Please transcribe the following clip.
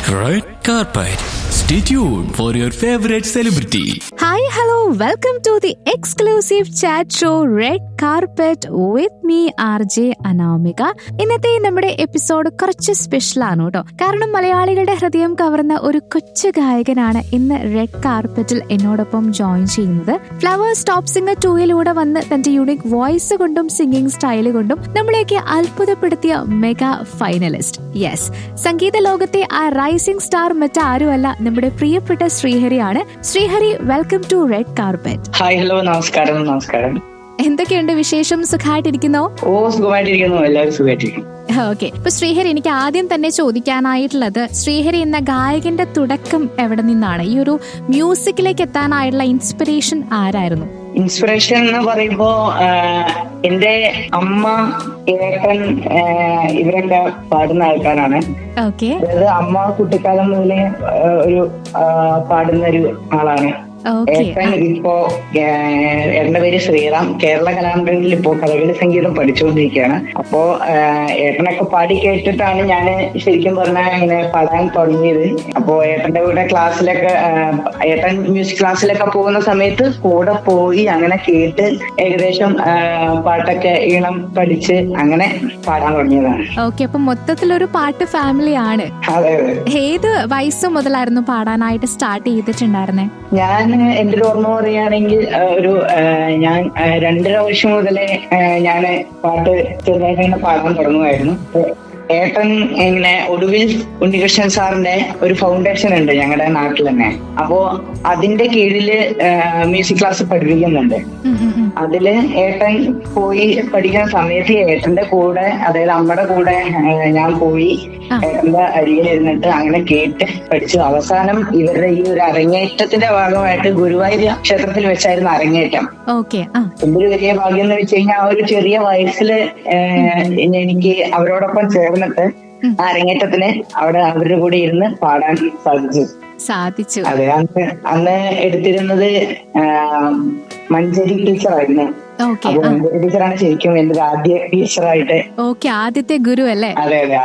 Red carpet. Stay tuned for your favorite celebrity. Hi hello welcome to the exclusive chat show red carpet with me R J Anamika ഇന്നത്തെ നമ്മുടെ episode കുറച്ച് special ആണ് കേട്ടോ കാരണം മലയാളികളുടെ ഹൃദയം കവർന്ന ഒരു കൊച്ചു ഗായകനാണ് ഇന്ന് റെഡ് കാർപ്പറ്റിൽ എന്നോടൊപ്പം ജോയിൻ ചെയ്യുന്നത് ഫ്ലവേഴ്സ് ടോപ്പ് സിംഗർ ടൂയിലൂടെ വന്ന് തന്റെ യൂണിക് വോയിസ് കൊണ്ടും സിംഗിങ് സ്റ്റൈല് കൊണ്ടും നമ്മളെയൊക്കെ അത്ഭുതപ്പെടുത്തിയ മെഗാ ഫൈനലിസ്റ്റ് യെസ് സംഗീത ലോകത്തെ ആ റൈസിംഗ് സ്റ്റാർ മറ്റാരുമല്ല നമ്മുടെ പ്രിയപ്പെട്ട ശ്രീഹരിയാണ് Srihari welcome to red carpet hi hello നമസ്കാരം നമസ്കാരം എന്തൊക്കെയുണ്ട് വിശേഷം സുഖമായിട്ടിരിക്കുന്നോ ഓ സുഖമായിട്ടിരിക്കുന്നു എല്ലാവരും സുഖമായിട്ടിരിക്കുന്നു ഓക്കെ ഇപ്പൊ ശ്രീഹരി എനിക്ക് ആദ്യം തന്നെ ചോദിക്കാനായിട്ടുള്ളത് ശ്രീഹരി എന്ന ഗായകന്റെ തുടക്കം എവിടെ നിന്നാണ് ഈ ഒരു മ്യൂസിക്കിലേക്ക് എത്താനായിട്ടുള്ള ഇൻസ്പിറേഷൻ ആരായിരുന്നു ഇൻസ്പിറേഷൻ എന്ന് പറയുമ്പോ ആഹ്, എന്റെ അമ്മ ഏട്ടൻ ആഹ്, ഇവരൊക്കെ പാടുന്ന ആൾക്കാരാണ് ഓക്കെ അതായത് അമ്മ കുട്ടിക്കാലം മുതലേ ആഹ്, ഒരു ആഹ്, പാടുന്ന ഒരു ആളാണ് ഓക്കെ ഏട്ടൻ ഇപ്പോ ആഹ്, ഏട്ടന്റെ പേര് ശ്രീറാം കേരള കലാമണ്ഡലിൽ ഇപ്പോ കഥകളി സംഗീതം പഠിച്ചുകൊണ്ടിരിക്കുകയാണ് അപ്പോ ആഹ്, ഏട്ടനൊക്കെ പാടി കേട്ടിട്ടാണ് ഞാൻ ശരിക്കും പറഞ്ഞാൽ ഇങ്ങനെ പാടാൻ തുടങ്ങിയത് അപ്പോ ഏട്ടന്റെ കൂടെ ക്ലാസ്സിലൊക്കെ ആഹ്, ഏട്ടൻ മ്യൂസിക് ക്ലാസ്സിലൊക്കെ പോകുന്ന സമയത്ത് കൂടെ പോയി അങ്ങനെ കേട്ട് ഏകദേശം ആഹ്, പാട്ടൊക്കെ ഈണം പഠിച്ച് അങ്ങനെ പാടാൻ തുടങ്ങിയതാണ് ഓക്കെ അപ്പൊ മൊത്തത്തിലൊരു പാട്ട് ഫാമിലി ആണ് അതെ അതെ ഏത് വയസ്സ് മുതലായിരുന്നു പാടാനായിട്ട് സ്റ്റാർട്ട് ചെയ്തിട്ടുണ്ടായിരുന്നേ ഞാൻ എന്റെ ഒരു ഓർമ്മ പറയുകയാണെങ്കിൽ ആ, ഒരു ആ, ഞാൻ ആ, രണ്ടര വർഷം മുതലേ ഞാൻ പാട്ട് ചെറുതായിട്ട് ഇങ്ങനെ പാടാൻ തുടങ്ങുമായിരുന്നു ഏട്ടൻ ഇങ്ങനെ ഒടുവിൽ ഉണ്ണികൃഷ്ണൻ സാറിന്റെ ഒരു ഫൗണ്ടേഷൻ ഉണ്ട് ഞങ്ങളുടെ നാട്ടിൽ തന്നെ അപ്പോ അതിന്റെ കീഴില് മ്യൂസിക് ക്ലാസ് പഠിപ്പിക്കുന്നുണ്ട് ഉം, ഉം, ഉം. അതില് ഏട്ടൻ പോയി പഠിക്കുന്ന സമയത്ത് ഏട്ടന്റെ കൂടെ അതായത് അമ്മയുടെ കൂടെ ആ, ഞാൻ പോയി ആ. ഏട്ടന്റെ അരികിൽ ഇരുന്നിട്ട് അങ്ങനെ കേട്ട് പഠിച്ചു അവസാനം ഇവരുടെ ഈ ഒരു അരങ്ങേറ്റത്തിന്റെ ഭാഗമായിട്ട് ഗുരുവായൂർ ക്ഷേത്രത്തിൽ വെച്ചായിരുന്നു അരങ്ങേറ്റം ഓക്കെ ആ എന്റെ ഒരു വലിയ ഭാഗ്യം എന്ന് വെച്ച് കഴിഞ്ഞാൽ ആ ഒരു ചെറിയ വയസ്സില് ഏഹ്, എനിക്ക് അവരോടൊപ്പം ചേർന്നിട്ട് ആ അരങ്ങേറ്റത്തിന് അവിടെ അവരുടെ കൂടെ ഇരുന്ന് പാടാൻ സാധിച്ചു സാധിച്ചു അതെ അന്ന് അന്ന് എടുത്തിരുന്നത് ആഹ്, മഞ്ചേരി ടീച്ചറായിരുന്നു ഓക്കെ അപ്പൊ മഞ്ചേരി ടീച്ചറാണ് ശരിക്കും എന്റെ ആദ്യ ടീച്ചറായിട്ട് ഓക്കെ ആദ്യത്തെ ഗുരു അല്ലേ അതെ അതെ